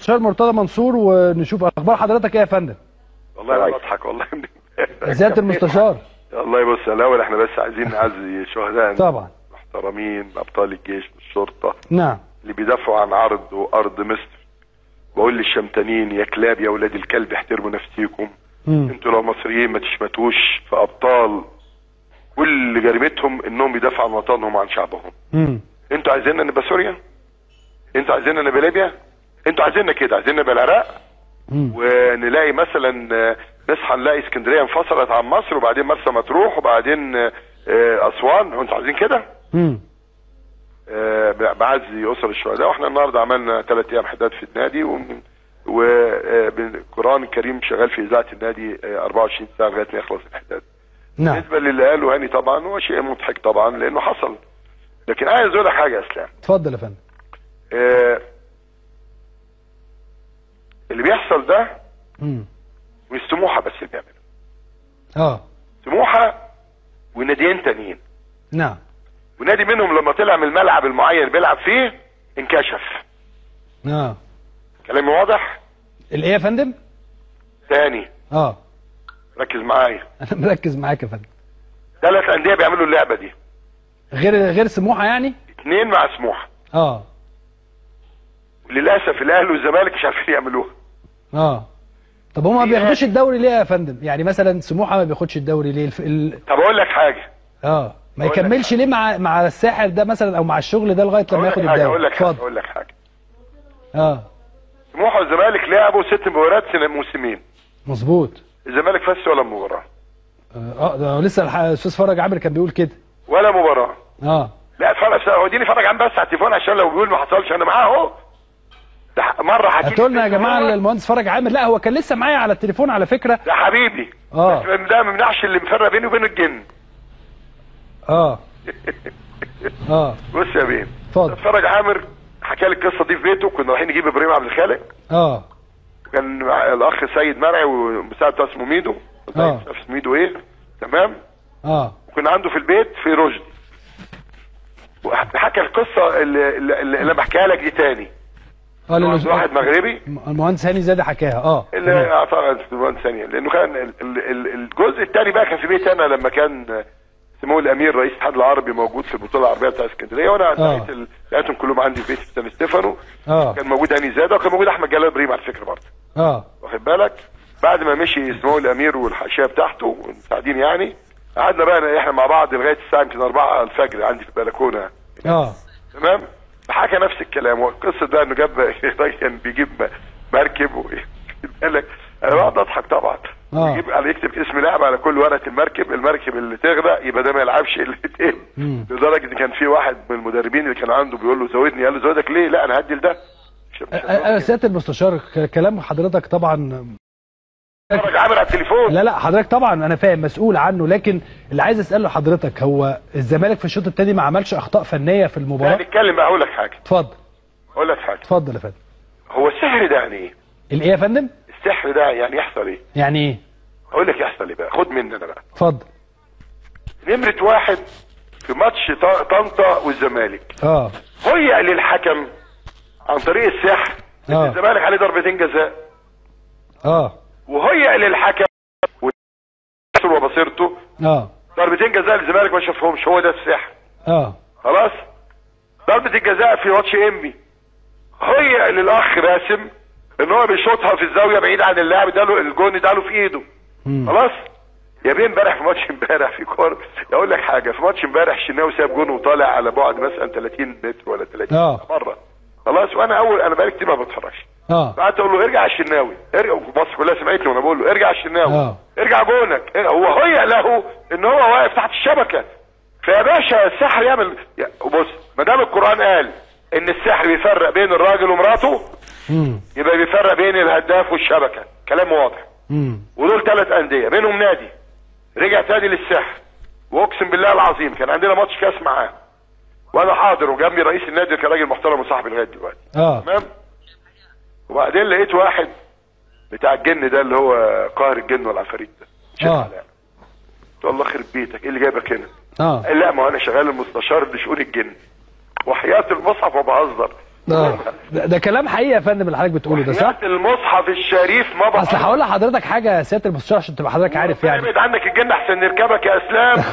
المستشار مرتضى منصور ونشوف اخبار حضرتك ايه يا فندم والله انا بضحك والله من سياده المستشار والله بص الاول احنا بس عايزين نعزي شهداء طبعا محترمين ابطال الجيش والشرطه نعم اللي بيدافعوا عن عرض وارض مصر بقول للشمتانين يا كلاب يا ولاد الكلب احترموا نفسيكم مم. انتوا لو مصريين ما تشمتوش في ابطال كل جريمتهم انهم يدافعوا عن وطنهم وعن شعبهم مم. انتوا عايزيننا نبقى سوريا انتوا عايزيننا نبقى ليبيا انتوا عايزيننا كده عايزيننا نبقى العراق مم. ونلاقي مثلا آه، نصحى نلاقي اسكندريه انفصلت عن مصر وبعدين مرسى مطروح وبعدين آه، آه، اسوان انتوا عايزين كده مم. آه، بعزي اسر الشهداء واحنا النهارده عملنا ثلاث ايام حداد في النادي والقران الكريم شغال في اذاعه النادي آه، 24 ساعه لغايه ما يخلص الحداد نعم بالنسبه للي قاله هاني طبعا هو شيء مضحك طبعا لانه حصل لكن عايز اقول لك حاجه يا اسلام اتفضل يا فندم آه، اللي بيحصل ده مم. مش سموحه بس اللي بيعمله اه سموحه وناديين تانيين نعم ونادي منهم لما طلع من الملعب المعين اللي بيلعب فيه انكشف اه كلامي واضح الايه يا فندم تاني اه ركز معايا انا مركز معاك يا فندم ثلاث انديه بيعملوا اللعبه دي غير غير سموحه يعني اثنين مع سموحه اه للاسف الاهلي والزمالك مش عارفين يعملوها اه طب هما ما بياخدوش الدوري ليه يا فندم يعني مثلا سموحه ما بياخدش الدوري ليه الف... ال... طب اقول لك حاجه اه ما أقول لك يكملش ليه مع مع الساحل ده مثلا او مع الشغل ده لغايه لما اقول لك ياخد حاجه اقول الدوري لك حاجه اتفضل اقول لك حاجه اه سموحه والزمالك لعبوا ست مباريات سنة موسمين مظبوط الزمالك فاز ولا مباراه اه آه، ده لسه الح- الاستاذ فرج عامر كان بيقول كده ولا مباراه اه لا اتفرج هو اديني فرج عن بس على التليفون عشان لو بيقول ما حصلش انا معاه اهو ده ح- مره حكيت هاتوا لنا يا جماعه المهندس فرج عامر لا هو كان لسه معايا على التليفون على فكره ده حبيبي آه. بس ده ما يمنعش اللي مفرق بيني وبين الجن اه اه بص يا بيه اتفضل اتفرج عامر حكى لي القصه دي في بيته كنا رايحين نجيب ابراهيم عبد الخالق اه كان مع الاخ سيد مرعي والمساعد بتاع اسمه ميدو آه. مش عارف اسمه ميدو ايه تمام اه وكنا عنده في البيت في رشدي وحكى القصه اللي, اللي, اللي انا بحكيها لك دي تاني اه لأن عنده واحد مغربي المهندس هاني زاده حكاها اه اللي اعتقد في الوان ثانيه لانه كان ال- ال- ال- الجزء الثاني بقى كان في بيت انا لما كان سمو الامير رئيس الاتحاد العربي موجود في البطوله العربيه بتاع اسكندريه وانا آه. لقيت ال- لقيتهم كلهم عندي في بيت في سان ستيفانو اه كان موجود هاني زاده وكان موجود احمد جلال ابراهيم على فكره برضه اه واخد بالك بعد ما مشي سمو الامير والحاشيه بتاعته المساعدين يعني قعدنا بقى احنا مع بعض لغايه الساعه يمكن 4 الفجر عندي في البلكونه اه تمام حكى نفس الكلام والقصه ده انه جاب راجل كان بيجيب مركب و- بالك انا بقعد اضحك طبعا آه. يجيب على يكتب اسم لاعب على كل ورقه المركب المركب اللي تغرق يبقى ده ما يلعبش اللي تقل مم. لدرجه ان كان في واحد من المدربين اللي كان عنده بيقول له زودني قال له زودك ليه لا انا هدي لده مش- مش آه، آه، سياده المستشار ك- كلام حضرتك طبعا اتفرج عامل على التليفون لا لا حضرتك طبعا انا فاهم مسؤول عنه لكن اللي عايز اساله حضرتك هو الزمالك في الشوط الثاني ما عملش اخطاء فنيه في لا المباراه نتكلم بقى اقول لك حاجه اتفضل اقول لك حاجه اتفضل يا فندم هو السحر ده يعني ايه الايه يا فندم السحر ده يعني يحصل ايه يعني ايه اقول لك يحصل ايه بقى خد مني انا بقى اتفضل نمره واحد في ماتش ط- طنطا والزمالك اه هيئ للحكم عن طريق السحر ان آه. الزمالك عليه ضربتين جزاء اه وهيئ للحكم و- وبصيرته اه ضربتين جزاء للزمالك ما شافهمش هو ده السحر اه خلاص ضربة الجزاء في ماتش انبي هيئ للاخ باسم ان هو بيشوطها في الزاويه بعيد عن اللاعب اداله الجون اداله في ايده مم. خلاص يا بيه امبارح في ماتش امبارح في كوره اقول لك حاجه في ماتش امبارح الشناوي ساب جون وطالع على بعد مثلا 30 متر ولا 30 آه. مره خلاص وانا اول انا بقالي كتير ما بتفرجش اه قعدت اقول له ارجع يا الشناوي ارجع مصر كلها سمعتني وانا بقول له ارجع يا الشناوي آه. ارجع جونك هو هيئ له ان هو واقف تحت الشبكه فيا باشا السحر يعمل يا- بص ما دام القران قال ان السحر بيفرق بين الراجل ومراته امم يبقى بيفرق بين الهداف والشبكه كلام واضح امم ودول ثلاث انديه منهم نادي رجع تاني للسحر واقسم بالله العظيم كان عندنا ماتش كاس معاه وانا حاضر وجنبي رئيس النادي كان راجل محترم وصاحبي لغايه دلوقتي اه تمام وبعدين لقيت واحد بتاع الجن ده اللي هو قاهر الجن والعفاريت ده شيخ آه. علاء قلت له الله يخرب بيتك ايه اللي جايبك هنا اه قال لا ما هو انا شغال المستشار لشؤون الجن وحياة المصحف وبهزر اه ده, ده كلام حقيقي يا فندم اللي حضرتك بتقوله ده صح؟ حياة المصحف الشريف ما بقى اصل هقول لحضرتك حاجه يا سياده المستشار عشان تبقى حضرتك عارف يعني ابعد عنك الجن احسن نركبك يا اسلام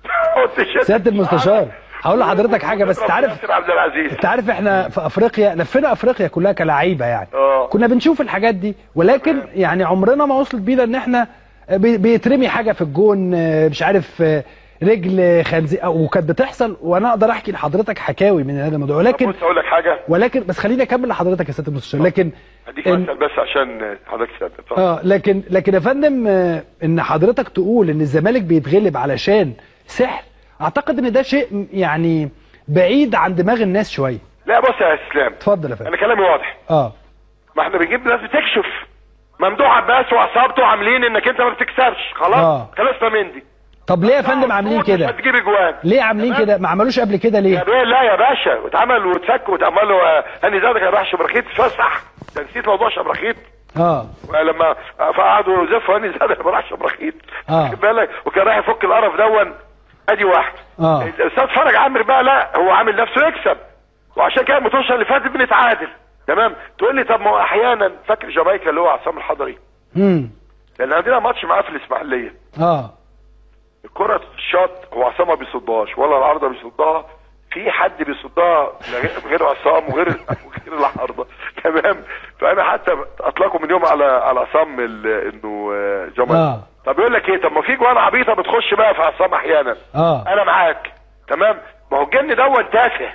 سياده المستشار هقول لحضرتك حاجه بس انت عارف ياسر عبد العزيز انت عارف احنا في افريقيا لفينا افريقيا كلها كلاعيبه يعني اه. كنا بنشوف الحاجات دي ولكن يعني عمرنا ما وصلت بينا ان احنا بي- بيترمي حاجه في الجون اه، مش عارف اه، رجل خنزير وكانت بتحصل وانا اقدر احكي لحضرتك حكاوي من هذا الموضوع ولكن بص اقول لك حاجه ولكن بس خليني اكمل لحضرتك يا سياده المستشار لكن هديك إن- مثل بس عشان حضرتك تسال اتفضل. اه لكن لكن يا فندم آه، ان حضرتك تقول ان الزمالك بيتغلب علشان سحر اعتقد ان ده شيء م- يعني بعيد عن دماغ الناس شويه لا بص يا اسلام اتفضل يا فندم انا كلامي واضح اه ما احنا بنجيب ناس بتكشف ممدوح عباس وعصابته عاملين انك انت ما بتكسبش خلاص اه. خلصنا من دي طب ليه يا فندم عاملين مش كده هتجيب اجوان ليه عاملين تمام؟ كده ما عملوش قبل كده يا ليه بيه لا يا باشا واتعمل واتفك واتعمل له آه، هاني زادك كان راح شبرخيت اتفسح ده نسيت موضوع شبرخيت اه لما فقعدوا يزفوا هاني زادك ما راح شبرخيت اه. واخد بالك وكان رايح يفك القرف دون ادي واحد اه. الاستاذ فرج عامر بقى لا هو عامل نفسه يكسب وعشان كده الماتش اللي فاتت بنتعادل تمام تقول لي طب ما هو احيانا فاكر جامايكا اللي هو عصام الحضري امم لان عندنا ماتش معاه في الاسماعيليه اه الكرة الشاط هو عصام ما بيصدهاش ولا العارضة بيصدها في حد بيصدها غير- غير عصام وغير وغير العارضة تمام فانا حتى اطلقوا من يوم على على عصام ال- انه آه، جمال آه. طب يقول لك ايه طب ما في جوان عبيطه بتخش بقى في عصام احيانا اه انا معاك تمام ما هو الجن دون تافه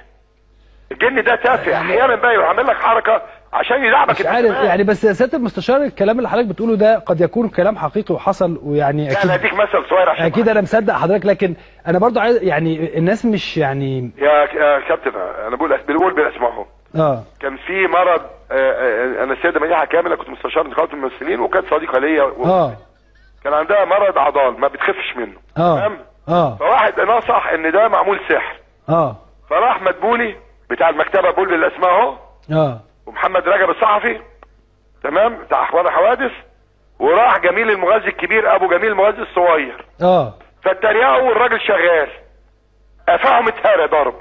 الجن ده تافه احيانا بقى يعمل لك حركه عشان يلعبك مش انت عارف كمان. يعني بس يا سياده المستشار الكلام اللي حضرتك بتقوله ده قد يكون كلام حقيقي وحصل ويعني لا انا اكيد اديك مثل صغير عشان اكيد انا مصدق حضرتك لكن انا برضو عايز يعني الناس مش يعني يا يا كابتن انا بقول بنقول باسمائهم اه كان في مرض آه، آه، انا السيده مديحه كامل أنا كنت مستشار نقابه الممثلين وكانت صديقه ليا و- اه كان عندها مرض عضال ما بتخفش منه اه تمام اه فواحد نصح ان ده معمول سحر اه فراح مدبولي بتاع المكتبه بقول بالاسماء اهو اه ومحمد رجب الصحفي تمام بتاع اخبار الحوادث وراح جميل المغازي الكبير ابو جميل المغازي الصغير اه فاتريقوا والراجل شغال قفاهم اتهرى ضرب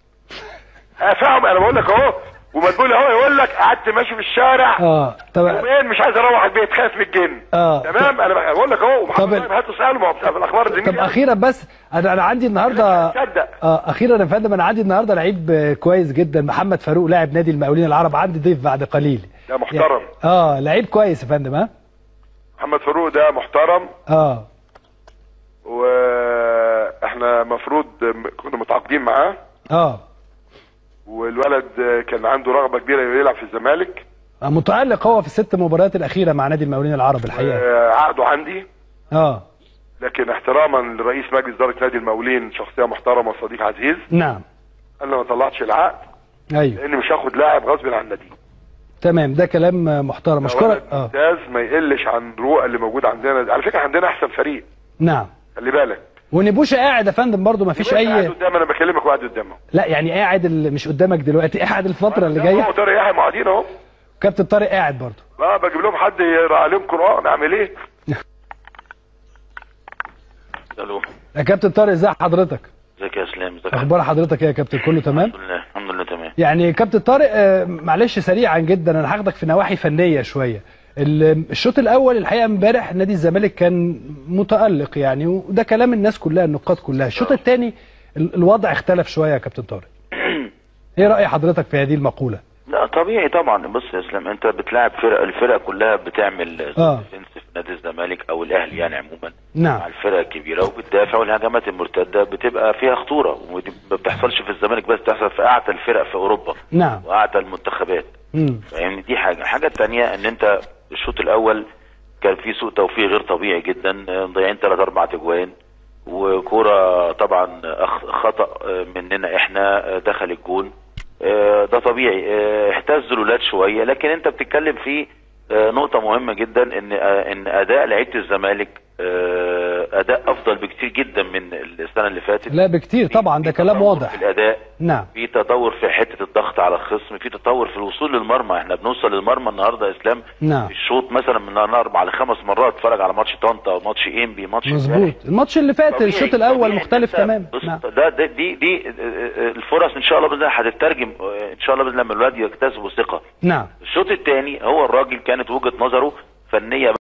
قفاهم انا بقول لك اهو ومدبولي اهو يقول لك قعدت ماشي في الشارع اه طب يومين مش عايز اروح البيت خايف من الجن آه. تمام انا بقول لك اهو طب محمد ال- طيب هاتوا اساله ما هو بتاع في الاخبار طب زميلي اخيرا بس انا انا عندي النهارده تصدق اه اخيرا يا فندم انا عندي النهارده لعيب آه، كويس جدا محمد فاروق لاعب نادي المقاولين العرب عندي ضيف بعد قليل ده محترم اه لعيب كويس يا فندم ها محمد فاروق ده محترم اه واحنا مفروض كنا متعاقدين معاه اه والولد كان عنده رغبه كبيره يلعب في الزمالك آه، متألق هو في الست مباريات الأخيرة مع نادي المقاولين العرب الحقيقة آه، عقده عندي اه لكن احتراما لرئيس مجلس اداره نادي المقاولين شخصيه محترمه وصديق عزيز نعم انا ما طلعتش العقد ايوه لاني مش هاخد لاعب غصب عن النادي تمام ده كلام آه، محترم اشكرك ولد اه ممتاز ما يقلش عن الرؤى اللي موجود عندنا على فكره عندنا احسن فريق نعم خلي بالك ونبوشة قاعد يا فندم برضو ما فيش قاعد اي قدام انا بكلمك وقاعد قدامه لا يعني قاعد ال- مش قدامك دلوقتي قاعد الفترة اللي جاية هو طارق يحيى قاعدين اهو كابتن طارق قاعد برضو اه بجيب لهم حد يقرا عليهم قران اعمل ايه الو يا كابتن طارق ازي حضرتك ازيك يا اسلام ازيك اخبار حضرتك ايه يا كابتن كله تمام الحمد لله الحمد لله تمام يعني كابتن طارق آه، معلش سريعا جدا انا هاخدك في نواحي فنيه شويه ال- الشوط الاول الحقيقه امبارح نادي الزمالك كان متالق يعني وده كلام الناس كلها النقاد كلها الشوط الثاني الوضع اختلف شويه يا كابتن طارق ايه راي حضرتك في هذه المقوله لا طبيعي طبعا بص يا اسلام انت بتلاعب فرق الفرق كلها بتعمل آه. ديفنس في نادي الزمالك او الاهلي يعني عموما نعم. مع الفرق الكبيره وبتدافع والهجمات المرتده بتبقى فيها خطوره ودي ما بتحصلش في الزمالك بس بتحصل في اعتى الفرق في اوروبا نعم واعتى المنتخبات امم يعني دي حاجه الحاجه الثانيه ان انت الشوط الاول كان في سوء توفيق غير طبيعي جدا آه، مضيعين ثلاث اربع تجوان وكوره طبعا أخ- خطا آه، مننا احنا آه، دخل الجون آه، ده طبيعي آه، اهتز الولاد شويه لكن انت بتتكلم في آه، نقطه مهمه جدا ان آه، ان اداء لعيبه الزمالك آه، آه، اداء افضل بكتير جدا من السنه اللي فاتت لا بكتير طبعا ده في كلام تطور واضح في الاداء نعم في تطور في حته الضغط على الخصم في تطور في الوصول للمرمى احنا بنوصل للمرمى النهارده يا اسلام نعم في الشوط مثلا من اربع لخمس مرات اتفرج على ماتش طنطا ماتش انبي ماتش مظبوط امبارح. الماتش اللي فات طبيعي- الشوط الاول طبيعي مختلف إن أنت- تماما بص نعم ده, ده دي دي آه، آه، الفرص ان شاء الله باذن الله هتترجم آه، ان شاء الله باذن الله لما الولاد يكتسبوا ثقه نعم الشوط الثاني هو الراجل كانت وجهه نظره فنيه